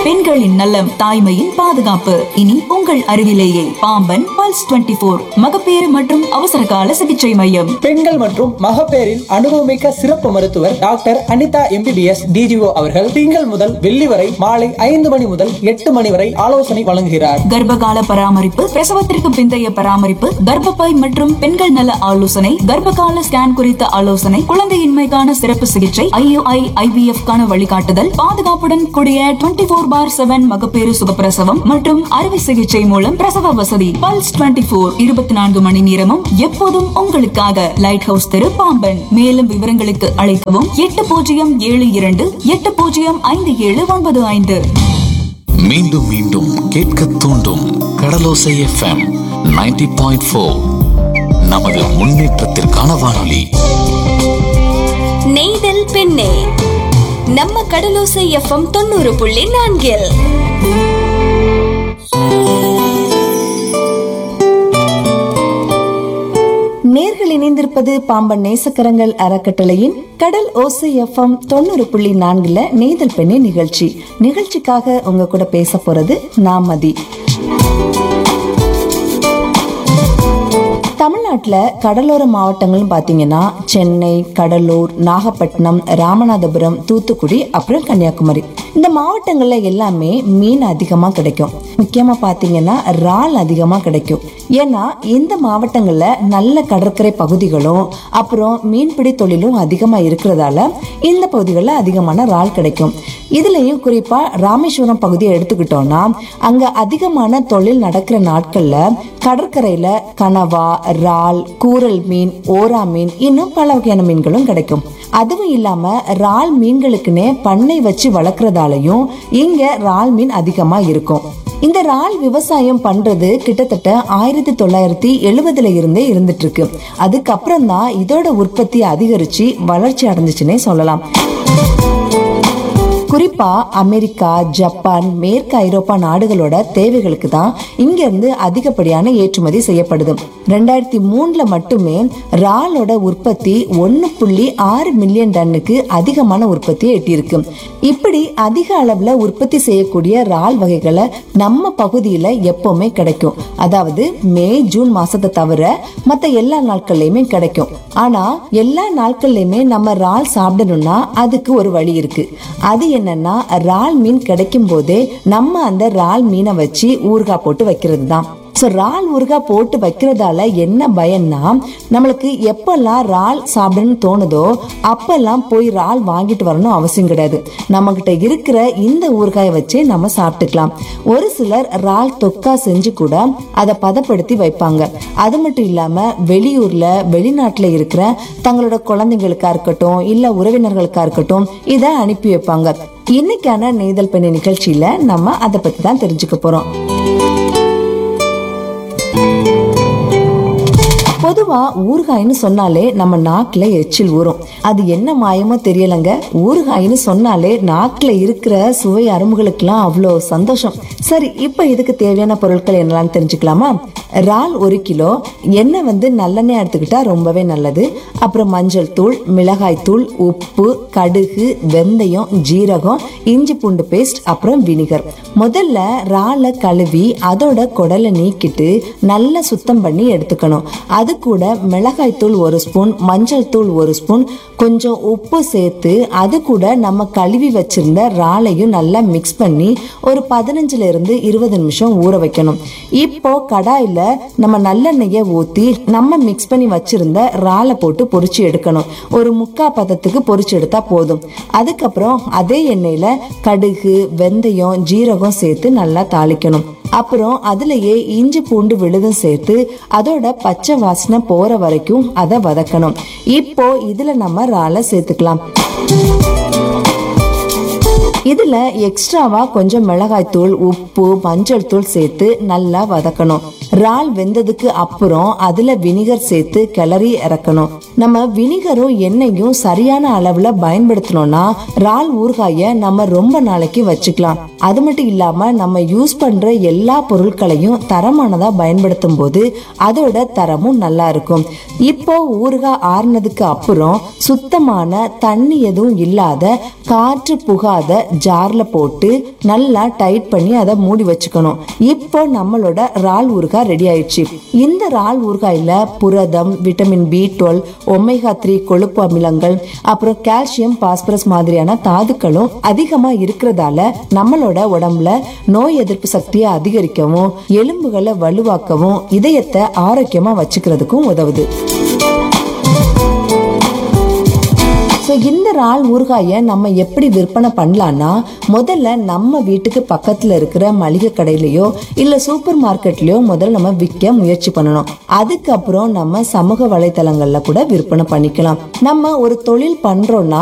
பெண்களின் நலம் தாய்மையின் பாதுகாப்பு இனி உங்கள் அருகிலேயே பாம்பன் பல்ஸ் 24 போர் மகப்பேறு மற்றும் அவசர கால சிகிச்சை மையம் பெண்கள் மற்றும் மகப்பேறின் அனுபவமிக்க சிறப்பு மருத்துவர் டாக்டர் அனிதா எம்பிபிஎஸ் டிஜிஓ அவர்கள் திங்கள் முதல் வெள்ளி வரை மாலை ஐந்து மணி முதல் எட்டு மணி வரை ஆலோசனை வழங்குகிறார் கர்ப்பகால பராமரிப்பு பிரசவத்திற்கு பிந்தைய பராமரிப்பு கர்ப்பப்பை மற்றும் பெண்கள் நல ஆலோசனை கர்ப்பகால ஸ்கேன் குறித்த ஆலோசனை குழந்தையின்மைக்கான சிறப்பு சிகிச்சை ஐயுஐ ஐவிஎஃப் கான வழிகாட்டுதல் பாதுகாப்புடன் கூடிய டுவெண்டி போர் பார் செவன் மகப்பேறு சுகப்பிரசவம் மற்றும் அறுவை சிகிச்சை மூலம் பிரசவ வசதி பல்ஸ் 24 போர் இருபத்தி நான்கு மணி நேரமும் எப்போதும் உங்களுக்காக லைட் ஹவுஸ் தெரு பாம்பன் மேலும் விவரங்களுக்கு அழைக்கவும் எட்டு பூஜ்ஜியம் ஏழு இரண்டு எட்டு பூஜ்ஜியம் ஐந்து ஏழு ஒன்பது ஐந்து மீண்டும் மீண்டும் கேட்க தூண்டும் கடலோசை எஃப்எம் 90.4 பாயிண்ட் ஃபோர் நமது முன்னேற்றத்திற்கான வானொலி நெய்தல் பெண்ணே நம்ம கடலோசை எஃப்எம் தொண்ணூறு புள்ளி நான்கில் நேர்கள் இணைந்திருப்பது பாம்பன் நேசக்கரங்கள் அறக்கட்டளையின் கடல் ஓசை எஃப்எம் தொண்ணூறு புள்ளி நான்குல நெய்தல் பெண்ணே நிகழ்ச்சி நிகழ்ச்சிக்காக உங்க கூட பேச போறது நாமதி தமிழ்நாட்டுல கடலோர மாவட்டங்கள்னு பாத்தீங்கன்னா சென்னை கடலூர் நாகப்பட்டினம் ராமநாதபுரம் தூத்துக்குடி அப்புறம் கன்னியாகுமரி இந்த மாவட்டங்கள்ல எல்லாமே மீன் அதிகமா கிடைக்கும் முக்கியமா பாத்தீங்கன்னா இறால் அதிகமா கிடைக்கும் ஏன்னா இந்த மாவட்டங்கள்ல நல்ல கடற்கரை பகுதிகளும் அப்புறம் மீன்பிடி தொழிலும் அதிகமா இருக்கிறதால இந்த பகுதிகளில் அதிகமான இறால் கிடைக்கும் இதுலயும் குறிப்பா ராமேஸ்வரம் பகுதியை எடுத்துக்கிட்டோம்னா அங்க அதிகமான தொழில் நடக்கிற நாட்கள்ல கடற்கரையில கனவா இறால் கூரல் மீன் ஓரா மீன் இன்னும் பல வகையான மீன்களும் கிடைக்கும் அதுவும் இல்லாம இறால் மீன்களுக்குன்னே பண்ணை வச்சு வளர்க்கறதாலையும் இங்க இறால் மீன் அதிகமா இருக்கும் இந்த இறால் விவசாயம் பண்றது கிட்டத்தட்ட ஆயிரத்தி தொள்ளாயிரத்தி எழுபதுல இருந்தே இருந்துட்டு இருக்கு அதுக்கப்புறம் தான் இதோட உற்பத்தி அதிகரிச்சு வளர்ச்சி அடைஞ்சிச்சுன்னே சொல்லலாம் குறிப்பா அமெரிக்கா ஜப்பான் மேற்கு ஐரோப்பா நாடுகளோட தேவைகளுக்கு தான் இங்க இருந்து அதிகப்படியான ஏற்றுமதி செய்யப்படுது ரெண்டாயிரத்தி மூணுல மட்டுமே இறாலோட உற்பத்தி ஒன்னு புள்ளி ஆறு மில்லியன் டன்னுக்கு அதிகமான உற்பத்தியை எட்டியிருக்கு இப்படி அதிக அளவுல உற்பத்தி செய்யக்கூடிய இறால் வகைகளை நம்ம பகுதியில எப்பவுமே கிடைக்கும் அதாவது மே ஜூன் மாசத்தை தவிர மத்த எல்லா நாட்கள்லயுமே கிடைக்கும் ஆனா எல்லா நாட்கள்லயுமே நம்ம இறால் சாப்பிடணும்னா அதுக்கு ஒரு வழி இருக்கு அது என்னன்னா இறால் மீன் கிடைக்கும் போதே நம்ம அந்த இறால் மீனை வச்சு ஊறுகாய் போட்டு வைக்கிறது தான் ஸோ இறால் ஊறுகாய் போட்டு வைக்கிறதால என்ன பயன்னா நம்மளுக்கு எப்பெல்லாம் இறால் சாப்பிடணும்னு தோணுதோ அப்பெல்லாம் போய் இறால் வாங்கிட்டு வரணும் அவசியம் கிடையாது நம்ம கிட்ட இருக்கிற இந்த ஊறுகாயை வச்சே நம்ம சாப்பிட்டுக்கலாம் ஒரு சிலர் இறால் தொக்கா செஞ்சு கூட அதை பதப்படுத்தி வைப்பாங்க அது மட்டும் இல்லாம வெளியூர்ல வெளிநாட்டுல இருக்கிற தங்களோட குழந்தைங்களுக்கா இருக்கட்டும் இல்ல உறவினர்களுக்கா இருக்கட்டும் இதை அனுப்பி வைப்பாங்க இன்னைக்கான நெய்தல் பெண்ணை நிகழ்ச்சியில நம்ம அதை பத்தி தான் தெரிஞ்சுக்க போறோம் பொதுவா ஊறுகாய்னு சொன்னாலே நம்ம நாக்குல எச்சில் ஊறும் அது என்ன மாயமோ தெரியலங்க ஊறுகாய்னு சொன்னாலே நாக்குல இருக்கிற சுவை அரும்புகளுக்கெல்லாம் அவ்வளோ சந்தோஷம் சரி இப்ப இதுக்கு தேவையான பொருட்கள் என்னலாம்னு தெரிஞ்சுக்கலாமா இறால் ஒரு கிலோ எண்ணெய் வந்து நல்லெண்ணெய் எடுத்துக்கிட்டா ரொம்பவே நல்லது அப்புறம் மஞ்சள் தூள் மிளகாய் தூள் உப்பு கடுகு வெந்தயம் ஜீரகம் இஞ்சி பூண்டு பேஸ்ட் அப்புறம் வினிகர் முதல்ல இறாலை கழுவி அதோட குடலை நீக்கிட்டு நல்லா சுத்தம் பண்ணி எடுத்துக்கணும் அது கூட மிளகாய் தூள் ஒரு ஸ்பூன் மஞ்சள் தூள் ஒரு ஸ்பூன் கொஞ்சம் உப்பு சேர்த்து அது கூட நம்ம கழுவி வச்சிருந்த இறாலையும் நல்லா மிக்ஸ் பண்ணி ஒரு பதினஞ்சுல இருந்து இருபது நிமிஷம் ஊற வைக்கணும் இப்போ கடாயில நம்ம நல்லெண்ணெயை ஊத்தி நம்ம மிக்ஸ் பண்ணி வச்சிருந்த இறாலை போட்டு பொரிச்சு எடுக்கணும் ஒரு முக்கா பதத்துக்கு பொரிச்சு எடுத்தா போதும் அதுக்கப்புறம் அதே எண்ணெயில கடுகு வெந்தயம் ஜீரகம் சேர்த்து நல்லா தாளிக்கணும் அப்புறம் அதுலயே இஞ்சி பூண்டு விழுதும் சேர்த்து அதோட பச்சை வாசனை போற வரைக்கும் அதை வதக்கணும் இப்போ இதுல நம்ம இறாலை சேர்த்துக்கலாம் இதுல எக்ஸ்ட்ராவா கொஞ்சம் மிளகாய் தூள் உப்பு மஞ்சள் தூள் சேர்த்து நல்லா வதக்கணும் இறால் வெந்ததுக்கு அப்புறம் அதுல வினிகர் சேர்த்து கிளறி இறக்கணும் நம்ம வினிகரும் எண்ணெயும் சரியான அளவுல பயன்படுத்தணும்னா இறால் ஊறுகாய நம்ம ரொம்ப நாளைக்கு வச்சுக்கலாம் அது மட்டும் இல்லாம நம்ம யூஸ் பண்ற எல்லா பொருட்களையும் தரமானதா பயன்படுத்தும் போது அதோட தரமும் நல்லா இருக்கும் இப்போ ஊறுகாய் ஆறுனதுக்கு அப்புறம் சுத்தமான தண்ணி எதுவும் இல்லாத காற்று புகாத ஜார்ல போட்டு நல்லா டைட் பண்ணி அதை மூடி வச்சுக்கணும் இப்போ நம்மளோட இறால் ஊறுகாய் ரெடி ஆயிடுச்சு இந்த இறால் ஊறுகாயில புரதம் vitamin B twelve omega three கொழுப்பு அமிலங்கள் அப்புறம் கால்சியம் பாஸ்பரஸ் மாதிரியான தாதுக்களும் அதிகமா இருக்கிறதால நம்மளோட உடம்புல நோய் எதிர்ப்பு சக்தியை அதிகரிக்கவும் எலும்புகளை வலுவாக்கவும் இதயத்தை ஆரோக்கியமா வச்சுக்கிறதுக்கும் உதவுது ஸோ இந்த இறால் ஊறுகாயை நம்ம எப்படி விற்பனை பண்ணலாம்னா முதல்ல நம்ம வீட்டுக்கு பக்கத்துல இருக்கிற மளிகை கடையிலயோ இல்ல சூப்பர் மார்க்கெட்லயோ முதல்ல நம்ம விற்க முயற்சி பண்ணணும் அதுக்கப்புறம் நம்ம சமூக வலைத்தளங்கள்ல கூட விற்பனை பண்ணிக்கலாம் நம்ம ஒரு தொழில் பண்றோம்னா